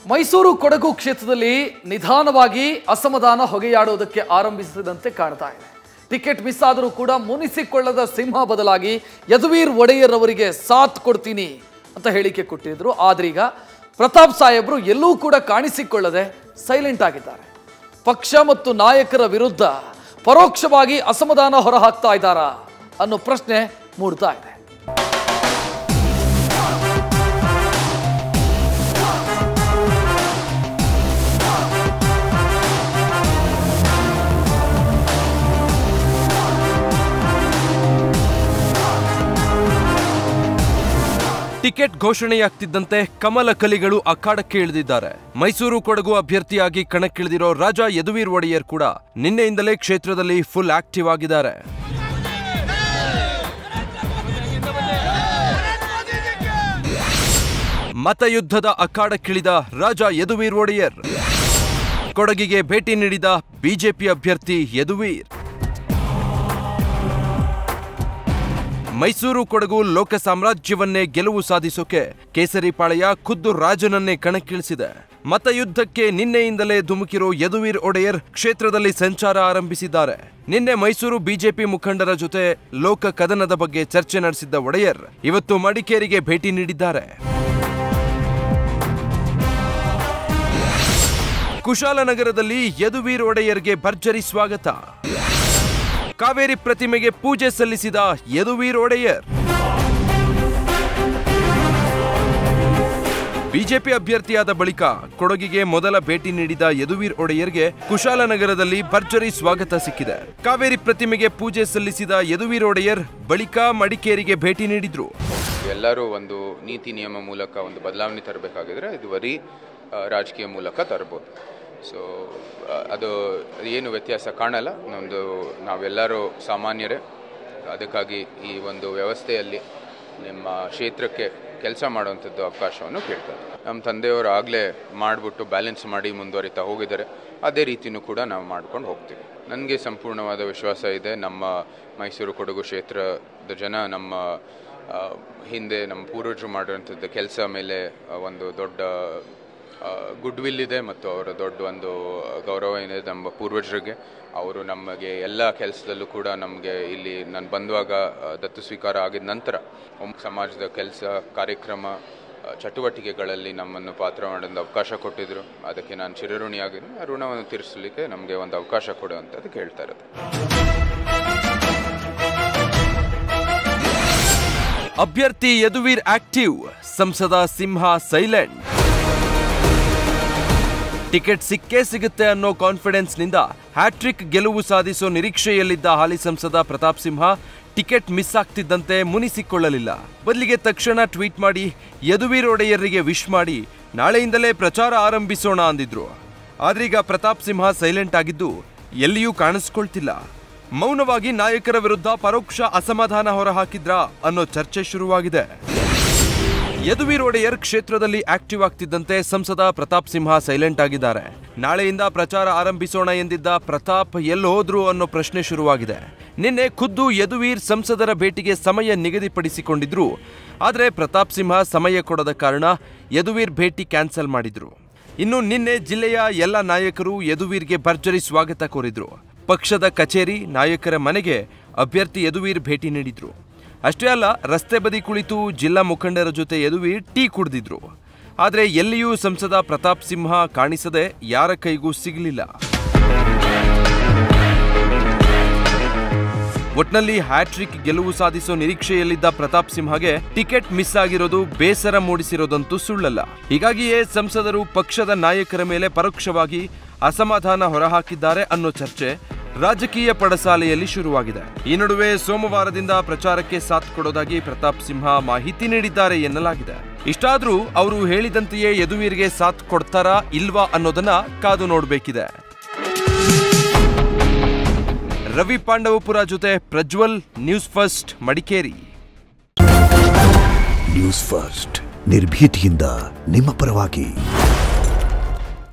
ಮೈಸೂರು ಕೊಡಗು ಕ್ಷೇತ್ರದಲ್ಲಿ ನಿಧಾನವಾಗಿ ಅಸಮಾಧಾನ ಹೊಗೆಯಾಡುವುದಕ್ಕೆ ಆರಂಭಿಸಿದಂತೆ ಕಾಣ್ತಾ ಇದೆ ಟಿಕೆಟ್ ಮಿಸ್ ಆದರೂ ಕೂಡ ಮುನಿಸಿಕೊಳ್ಳದ ಸಿಂಹ ಬದಲಾಗಿ ಯದುವೀರ್ ಒಡೆಯರ್ ಅವರಿಗೆ ಸಾಥ್ ಕೊಡ್ತೀನಿ ಅಂತ ಹೇಳಿಕೆ ಕೊಟ್ಟಿದ್ರು ಆದ್ರೀಗ ಪ್ರತಾಪ್ ಸಾಹೇಬ್ರು ಎಲ್ಲೂ ಕೂಡ ಕಾಣಿಸಿಕೊಳ್ಳದೆ ಸೈಲೆಂಟ್ ಆಗಿದ್ದಾರೆ ಪಕ್ಷ ಮತ್ತು ನಾಯಕರ ವಿರುದ್ಧ ಪರೋಕ್ಷವಾಗಿ ಅಸಮಾಧಾನ ಹೊರಹಾಕ್ತಾ ಇದ್ದಾರಾ ಅನ್ನೋ ಪ್ರಶ್ನೆ ಮೂಡ್ತಾ ಇದೆ ಟಿಕೆಟ್ ಘೋಷಣೆಯಾಗ್ತಿದ್ದಂತೆ ಕಮಲ ಕಲಿಗಳು ಅಖಾಡಕ್ಕೆ ಇಳಿದಿದ್ದಾರೆ ಮೈಸೂರು ಕೊಡಗು ಅಭ್ಯರ್ಥಿಯಾಗಿ ಕಣಕ್ಕಿಳಿದಿರೋ ರಾಜ ಯದುವೀರ್ ಒಡೆಯರ್ ಕೂಡ ನಿನ್ನೆಯಿಂದಲೇ ಕ್ಷೇತ್ರದಲ್ಲಿ ಫುಲ್ ಆಕ್ಟಿವ್ ಆಗಿದ್ದಾರೆ ಮತಯುದ್ಧದ ಅಖಾಡಕ್ಕಿಳಿದ ರಾಜ ಯದುವೀರ್ ಒಡೆಯರ್ ಕೊಡಗಿಗೆ ಭೇಟಿ ನೀಡಿದ ಬಿಜೆಪಿ ಅಭ್ಯರ್ಥಿ ಯದುವೀರ್ ಮೈಸೂರು ಕೊಡಗು ಲೋಕ ಸಾಮ್ರಾಜ್ಯವನ್ನೇ ಗೆಲುವು ಸಾಧಿಸೋಕೆ ಕೇಸರಿಪಾಳೆಯ ಖುದ್ದು ರಾಜನನ್ನೇ ಕಣಕ್ಕಿಳಿಸಿದೆ ಮತಯುದ್ಧಕ್ಕೆ ನಿನ್ನೆಯಿಂದಲೇ ಧುಮುಕಿರೋ ಯದುವೀರ್ ಒಡೆಯರ್ ಕ್ಷೇತ್ರದಲ್ಲಿ ಸಂಚಾರ ಆರಂಭಿಸಿದ್ದಾರೆ ನಿನ್ನೆ ಮೈಸೂರು ಬಿಜೆಪಿ ಮುಖಂಡರ ಜೊತೆ ಲೋಕ ಕದನದ ಬಗ್ಗೆ ಚರ್ಚೆ ನಡೆಸಿದ್ದ ಒಡೆಯರ್ ಇವತ್ತು ಮಡಿಕೇರಿಗೆ ಭೇಟಿ ನೀಡಿದ್ದಾರೆ ಕುಶಾಲನಗರದಲ್ಲಿ ಯದುವೀರ್ ಒಡೆಯರ್ಗೆ ಭರ್ಜರಿ ಸ್ವಾಗತ ಕಾವೇರಿ ಪ್ರತಿಮೆಗೆ ಪೂಜೆ ಸಲ್ಲಿಸಿದ ಯದುವೀರ್ ಒಡೆಯರ್ ಬಿಜೆಪಿ ಅಭ್ಯರ್ಥಿಯಾದ ಬಳಿಕ ಕೊಡಗಿಗೆ ಮೊದಲ ಭೇಟಿ ನೀಡಿದ ಯದುವೀರ್ ಒಡೆಯರ್ಗೆ ಕುಶಾಲನಗರದಲ್ಲಿ ಭರ್ಜರಿ ಸ್ವಾಗತ ಸಿಕ್ಕಿದೆ ಕಾವೇರಿ ಪ್ರತಿಮೆಗೆ ಪೂಜೆ ಸಲ್ಲಿಸಿದ ಯದುವೀರ್ ಒಡೆಯರ್ ಬಳಿಕ ಮಡಿಕೇರಿಗೆ ಭೇಟಿ ನೀಡಿದ್ರು ಎಲ್ಲರೂ ಒಂದು ನೀತಿ ನಿಯಮ ಮೂಲಕ ಒಂದು ಬದಲಾವಣೆ ತರಬೇಕಾಗಿದ್ರೆ ಇದು ಬರೀ ಆ, ರಾಜಕೀಯ ಮೂಲಕ ತರ್ಬೋದು ಸೊ ಅದು ಏನು ವ್ಯತ್ಯಾಸ ಕಾಣಲ್ಲ ನಮ್ಮದು ನಾವೆಲ್ಲರೂ ಸಾಮಾನ್ಯರೇ ಅದಕ್ಕಾಗಿ ಈ ಒಂದು ವ್ಯವಸ್ಥೆಯಲ್ಲಿ ನಿಮ್ಮ ಕ್ಷೇತ್ರಕ್ಕೆ ಕೆಲಸ ಮಾಡುವಂಥದ್ದು ಅವಕಾಶವನ್ನು ಕೇಳ್ತಾರೆ ನಮ್ಮ ತಂದೆಯವರು ಆಗಲೇ ಮಾಡಿಬಿಟ್ಟು ಬ್ಯಾಲೆನ್ಸ್ ಮಾಡಿ ಮುಂದುವರಿತಾ ಹೋಗಿದ್ದಾರೆ ಅದೇ ರೀತಿಯೂ ಕೂಡ ನಾವು ಮಾಡ್ಕೊಂಡು ಹೋಗ್ತೀವಿ ನನಗೆ ಸಂಪೂರ್ಣವಾದ ವಿಶ್ವಾಸ ಇದೆ ನಮ್ಮ ಮೈಸೂರು ಕೊಡಗು ಕ್ಷೇತ್ರದ ಜನ ನಮ್ಮ ಆ, ಹಿಂದೆ ನಮ್ಮ ಪೂರ್ವಜರು ಮಾಡಿರುವಂಥದ್ದು ಕೆಲಸ ಮೇಲೆ ಆ, ಒಂದು ದೊಡ್ಡ ಗುಡ್ ವಿಲ್ ಇದೆ ಮತ್ತು ಅವರ ದೊಡ್ಡ ಒಂದು ಗೌರವ ಇದೆ ನಮ್ಮ ಪೂರ್ವಜರಿಗೆ ಅವರು ನಮಗೆ ಎಲ್ಲ ಕೆಲಸದಲ್ಲೂ ಕೂಡ ನಮಗೆ ಇಲ್ಲಿ ನಾನು ಬಂದುವಾಗ ಆ, ದತ್ತು ಸ್ವೀಕಾರ ಆಗಿದ ನಂತರ ಒಮ್ಮೆ ಸಮಾಜದ ಕೆಲಸ ಕಾರ್ಯಕ್ರಮ ಆ, ಚಟುವಟಿಕೆಗಳಲ್ಲಿ ನಮ್ಮನ್ನು ಪಾತ್ರ ಮಾಡೋದು ಅವಕಾಶ ಕೊಟ್ಟಿದ್ರು ಅದಕ್ಕೆ ನಾನು ಚಿರಋಣಿಯಾಗಿದ್ದೀನಿ ಆ ಋಣವನ್ನು ತೀರಿಸಲಿಕ್ಕೆ ನಮಗೆ ಒಂದು ಅವಕಾಶ ಕೊಡುವಂಥದ್ದು ಕೇಳ್ತಾ ಇರೋದು ಅಭ್ಯರ್ಥಿ ಯದುವೀರ್ ಆಕ್ಟಿವ್ ಸಂಸದ ಸಿಂಹ ಸೈಲೆಂಟ್ ಟಿಕೆಟ್ ಸಿಕ್ಕೇ ಸಿಗುತ್ತೆ ಅನ್ನೋ ಕಾನ್ಫಿಡೆನ್ಸ್ನಿಂದ ಹ್ಯಾಟ್ರಿಕ್ ಗೆಲುವು ಸಾಧಿಸೋ ನಿರೀಕ್ಷೆಯಲ್ಲಿದ್ದ ಹಾಲಿ ಸಂಸದ ಪ್ರತಾಪ್ ಸಿಂಹ ಟಿಕೆಟ್ ಮಿಸ್ ಆಗ್ತಿದ್ದಂತೆ ಮುನಿಸಿಕೊಳ್ಳಲಿಲ್ಲ ಬದಲಿಗೆ ತಕ್ಷಣ ಟ್ವೀಟ್ ಮಾಡಿ ಯದುವೀರ್ ಒಡೆಯರ್ರಿಗೆ ವಿಶ್ ಮಾಡಿ ನಾಳೆಯಿಂದಲೇ ಪ್ರಚಾರ ಆರಂಭಿಸೋಣ ಅಂದಿದ್ರು ಆದ್ರೀಗ ಪ್ರತಾಪ್ ಸಿಂಹ ಸೈಲೆಂಟ್ ಆಗಿದ್ದು ಎಲ್ಲಿಯೂ ಕಾಣಿಸ್ಕೊಳ್ತಿಲ್ಲ ಮೌನವಾಗಿ ನಾಯಕರ ವಿರುದ್ಧ ಪರೋಕ್ಷ ಅಸಮಾಧಾನ ಹೊರಹಾಕಿದ್ರಾ ಅನ್ನೋ ಚರ್ಚೆ ಶುರುವಾಗಿದೆ ಯದುವೀರ್ ಒಡೆಯರ್ ಕ್ಷೇತ್ರದಲ್ಲಿ ಆಕ್ಟಿವ್ ಆಗ್ತಿದ್ದಂತೆ ಸಂಸದ ಪ್ರತಾಪ್ ಸಿಂಹ ಸೈಲೆಂಟ್ ಆಗಿದ್ದಾರೆ ನಾಳೆಯಿಂದ ಪ್ರಚಾರ ಆರಂಭಿಸೋಣ ಎಂದಿದ್ದ ಪ್ರತಾಪ್ ಎಲ್ಲಿ ಹೋದ್ರು ಅನ್ನೋ ಪ್ರಶ್ನೆ ಶುರುವಾಗಿದೆ ನಿನ್ನೆ ಖುದ್ದು ಯದುವೀರ್ ಸಂಸದರ ಭೇಟಿಗೆ ಸಮಯ ನಿಗದಿಪಡಿಸಿಕೊಂಡಿದ್ರು ಆದರೆ ಪ್ರತಾಪ್ ಸಿಂಹ ಸಮಯ ಕೊಡದ ಕಾರಣ ಯದುವೀರ್ ಭೇಟಿ ಕ್ಯಾನ್ಸಲ್ ಮಾಡಿದ್ರು ಇನ್ನು ನಿನ್ನೆ ಜಿಲ್ಲೆಯ ಎಲ್ಲ ನಾಯಕರು ಯದುವೀರ್ಗೆ ಭರ್ಜರಿ ಸ್ವಾಗತ ಕೋರಿದ್ರು ಪಕ್ಷದ ಕಚೇರಿ ನಾಯಕರ ಮನೆಗೆ ಅಭ್ಯರ್ಥಿ ಯದುವೀರ್ ಭೇಟಿ ನೀಡಿದ್ರು ಅಷ್ಟೇ ಅಲ್ಲ ರಸ್ತೆ ಬದಿ ಕುಳಿತು ಜಿಲ್ಲಾ ಮುಖಂಡರ ಜೊತೆ ಯದುವೀರ್ ಟೀ ಕುಡಿದಿದ್ರು ಆದರೆ ಎಲ್ಲಿಯೂ ಸಂಸದ ಪ್ರತಾಪ್ ಸಿಂಹ ಕಾಣಿಸದೆ ಯಾರ ಕೈಗೂ ಸಿಗಲಿಲ್ಲ ಒಟ್ನಲ್ಲಿ ಹ್ಯಾಟ್ರಿಕ್ ಗೆಲುವು ಸಾಧಿಸೋ ನಿರೀಕ್ಷೆಯಲ್ಲಿದ್ದ ಪ್ರತಾಪ್ ಸಿಂಹಗೆ ಟಿಕೆಟ್ ಮಿಸ್ ಆಗಿರೋದು ಬೇಸರ ಮೂಡಿಸಿರೋದಂತೂ ಸುಳ್ಳಲ್ಲ ಹೀಗಾಗಿಯೇ ಸಂಸದರು ಪಕ್ಷದ ನಾಯಕರ ಮೇಲೆ ಪರೋಕ್ಷವಾಗಿ ಅಸಮಾಧಾನ ಹೊರಹಾಕಿದ್ದಾರೆ ಅನ್ನೋ ಚರ್ಚೆ ರಾಜಕೀಯ ಪಡಸಾಲೆಯಲ್ಲಿ ಶುರುವಾಗಿದೆ ಈ ನಡುವೆ ಸೋಮವಾರದಿಂದ ಪ್ರಚಾರಕ್ಕೆ ಸಾಥ್ ಕೊಡೋದಾಗಿ ಪ್ರತಾಪ್ ಸಿಂಹ ಮಾಹಿತಿ ನೀಡಿದ್ದಾರೆ ಎನ್ನಲಾಗಿದೆ ಇಷ್ಟಾದ್ರೂ ಅವರು ಹೇಳಿದಂತೆಯೇ ಯದುವೀರ್ಗೆ ಸಾಥ್ ಕೊಡ್ತಾರಾ ಇಲ್ವಾ ಅನ್ನೋದನ್ನ ಕಾದು ನೋಡಬೇಕಿದೆ ರವಿ ಪಾಂಡವಪುರ ಜೊತೆ Prajwal news first Madikeri news first ನಿರ್ಭೀತಿಯಿಂದ ನಿಮ್ಮ ಪರವಾಗಿ